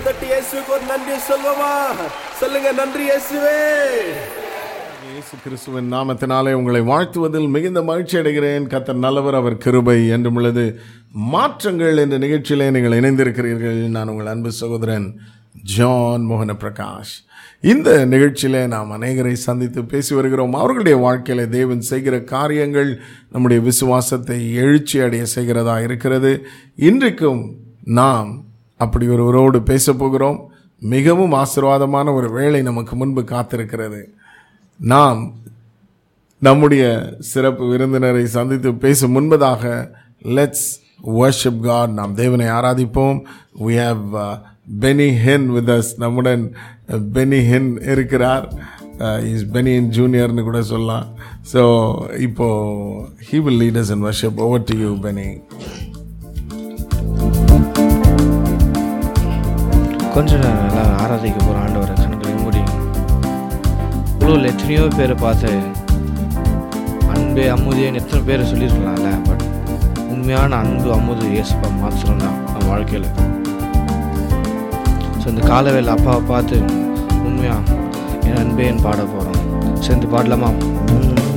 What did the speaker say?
கரங்களை தட்டி இயேசுக்கு ஒரு நன்றி சொல்லுவோமா சொல்லுங்க நன்றி இயேசுவே இயேசு கிறிஸ்துவின் நாமத்தினாலே உங்களை வாழ்த்துவதில் மிகுந்த மகிழ்ச்சி அடைகிறேன் கத்தர் நல்லவர் அவர் கிருபை என்றும் உள்ளது மாற்றங்கள் என்ற நிகழ்ச்சியிலே நீங்கள் இணைந்திருக்கிறீர்கள் நான் உங்கள் அன்பு சகோதரன் ஜான் மோகன பிரகாஷ் இந்த நிகழ்ச்சியிலே நாம் அநேகரை சந்தித்து பேசி வருகிறோம் அவர்களுடைய வாழ்க்கையில தேவன் செய்கிற காரியங்கள் நம்முடைய விசுவாசத்தை எழுச்சி அடைய செய்கிறதா இருக்கிறது இன்றைக்கும் நாம் அப்படி ஒருவரோடு பேசப் போகிறோம் மிகவும் ஆசீர்வாதமான ஒரு வேளை நமக்கு முன்பு காத்திருக்கிறது நாம் நம்முடைய சிறப்பு விருந்தினரை சந்தித்து பேசும் முன்பதாக லெட்ஸ் வர்ஷிப் காட் நாம் தேவனை ஆராதிப்போம் we have uh, Benny Hinn with us நம்முடன் பெனி ஹென் இருக்கிறார் இஸ் பெனி ஹென் ஜூனியர்னு கூட சொல்லலாம் ஸோ இப்போ he will lead us in worship over to you பெனி கொஞ்ச நேரம் நல்லா ஆராதிக்க போகிற ஆண்டவரை கண்களை மூடி உலகில் எத்தனையோ பேரை பார்த்து அன்பே அமுதேன்னு எத்தனை பேரை சொல்லியிருக்கலாம்ல பட் உண்மையான அன்பு அமுது இயேசுப்பா மாத்திரம்தான் நம்ம வாழ்க்கையில் ஸோ இந்த காலவேளை அப்பாவை பார்த்து உண்மையாக என் அன்பேன்னு பாட போகிறோம் சேர்ந்து பாடலாமா